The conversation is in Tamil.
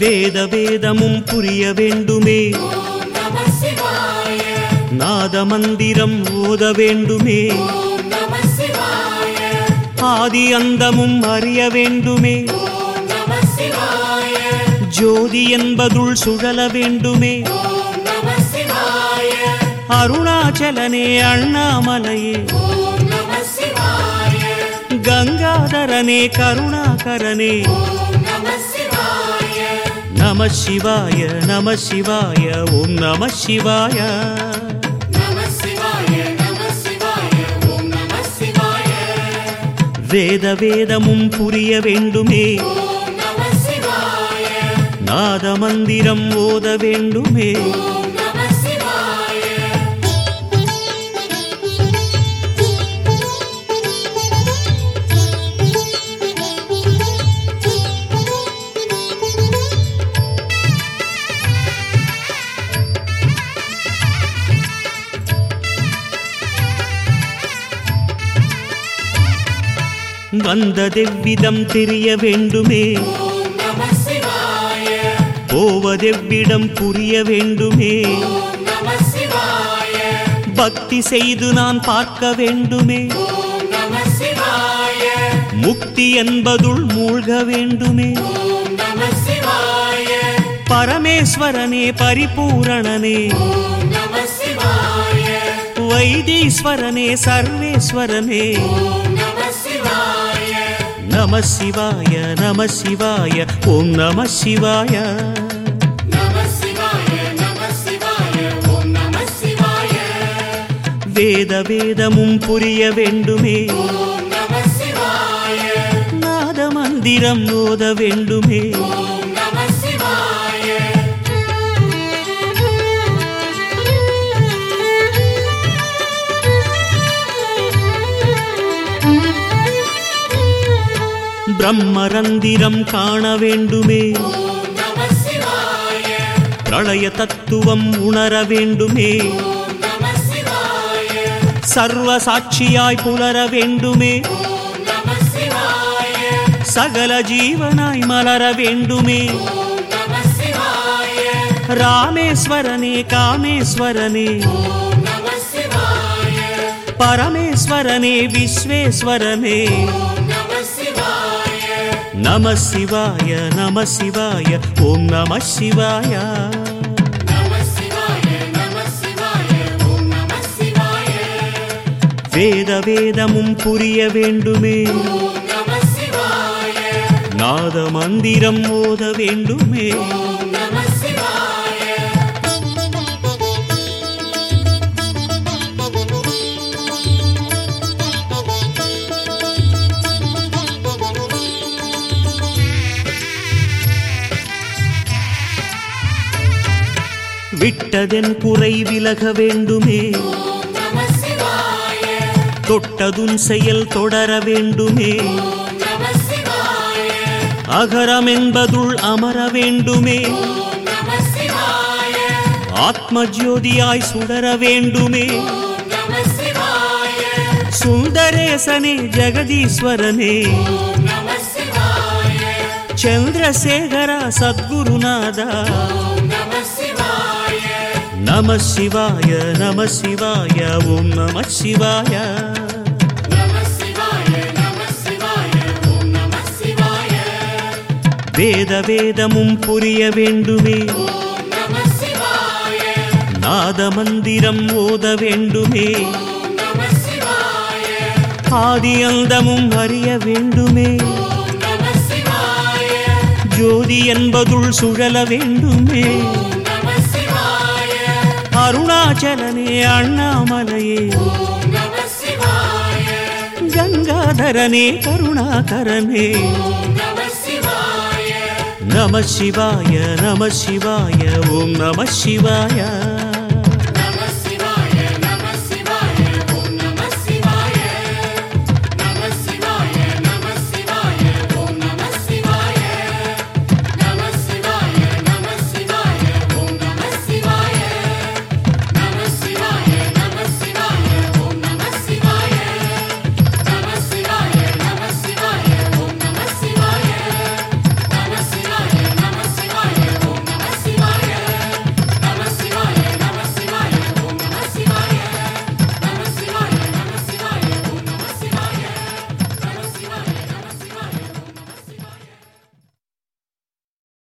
வேத வேதமும் புரிய வேண்டுமே ஓம் நம சிவாய நாத மந்திரம் ஓத வேண்டுமே ஓம் நம சிவாய ஆதி அந்தமும் அறிய வேண்டுமே ஓம் நம சிவாய ஜோதி என்பதுள் சுழல வேண்டுமே ஓம் நம சிவாய அருணாச்சலனே அண்ணாமலையே ஓம் நம சிவாய கங்காதரனே கருணாகரனே ஓம் நம சிவாய நம சிவாய நம சிவாய ஓம் நம சிவாய நம சிவாய நம சிவாய ஓம் நம சிவாய வேத வேதமும் புரிய வேண்டுமே ஓம் நம சிவாய நாத மந்திரம் ஓத வேண்டுமே ஓம் நம சிவாய வந்ததெவ்விதம் தெரிய வேண்டுமே ஓம் நம சிவாய போவதெவ்விடம் புரிய வேண்டுமே ஓம் நம சிவாய பக்தி செய்து நான் பார்க்க வேண்டுமே ஓம் நம சிவாய முக்தி என்பதுள் மூழ்க வேண்டுமே ஓம் நம சிவாய பரமேஸ்வரனே பரிபூரணனே ஓம் நம சிவாய வைத்தீஸ்வரனே சர்வேஸ்வரனே ஓம் நம சிவாய நம சிவாய நம சிவாய ஓம் நம சிவாய நம சிவாய நம சிவாய ஓம் நம சிவாய வேத வேதமும் புரிய வேண்டுமே ஓம் நம சிவாய நாத மந்திரம் ஓத வேண்டுமே ஓம் நம சிவாய பிரம்மரந்திரம் காண வேண்டுமே ஓம் நம சிவாய பிரளய தத்துவம் உணர வேண்டுமே ஓம் நம சிவாய சர்வ சாட்சியாய் புலர வேண்டுமே ஓம் நம சிவாய சகல ஜீவனாய் மலர வேண்டுமே ஓம் நம சிவாய ராமேஸ்வரனே காமேஸ்வரனே ஓம் நம சிவாய பரமேஸ்வரனே விஸ்வேஸ்வரனே ஓம் நம சிவாய நம சிவாய நம சிவாய ஓம் நம சிவாய நம சிவாய நம சிவாய ஓம் நம சிவாய வேத வேதமும் புரிய வேண்டுமே ஓம் நம சிவாய நாத மந்திரம் ஓத வேண்டுமே ஓம் நம சிவாய விட்டதென் குறை விலக வேண்டுமே ஓம் நம சிவாய தொட்டதுன் செயல் தொடர வேண்டுமே ஓம் நம சிவாய அகரம் என்பதுள் அமர வேண்டுமே ஓம் நம சிவாய ஆத்ம ஜோதியாய் சுடர வேண்டுமே ஓம் நம சிவாய சுந்தரேசனே ஜெகதீஸ்வரனே ஓம் நம சிவாய சந்திரசேகர சத்குருநாதா ஓம் நம சிவாய நம சிவாய நம சிவாய ஓம் நம சிவாய நம சிவாய நம சிவாய ஓம் நம சிவாய வேத வேதமும் புரிய வேண்டுமே ஓம் நம சிவாய நாத மந்திரம் ஓத வேண்டுமே ஓம் நம சிவாய ஆதி அந்தமும் அறிய வேண்டுமே ஓம் நம சிவாய ஜோதி என்பதுள் சுழல வேண்டுமே ஓம் நம சிவாய அருணாச்சலனே அண்ணாமலையே ஓம் நம சிவாய கங்காதரனே கருணாகரனே ஓம் நம சிவாய நம சிவாய நம சிவாய ஓம் நம சிவாய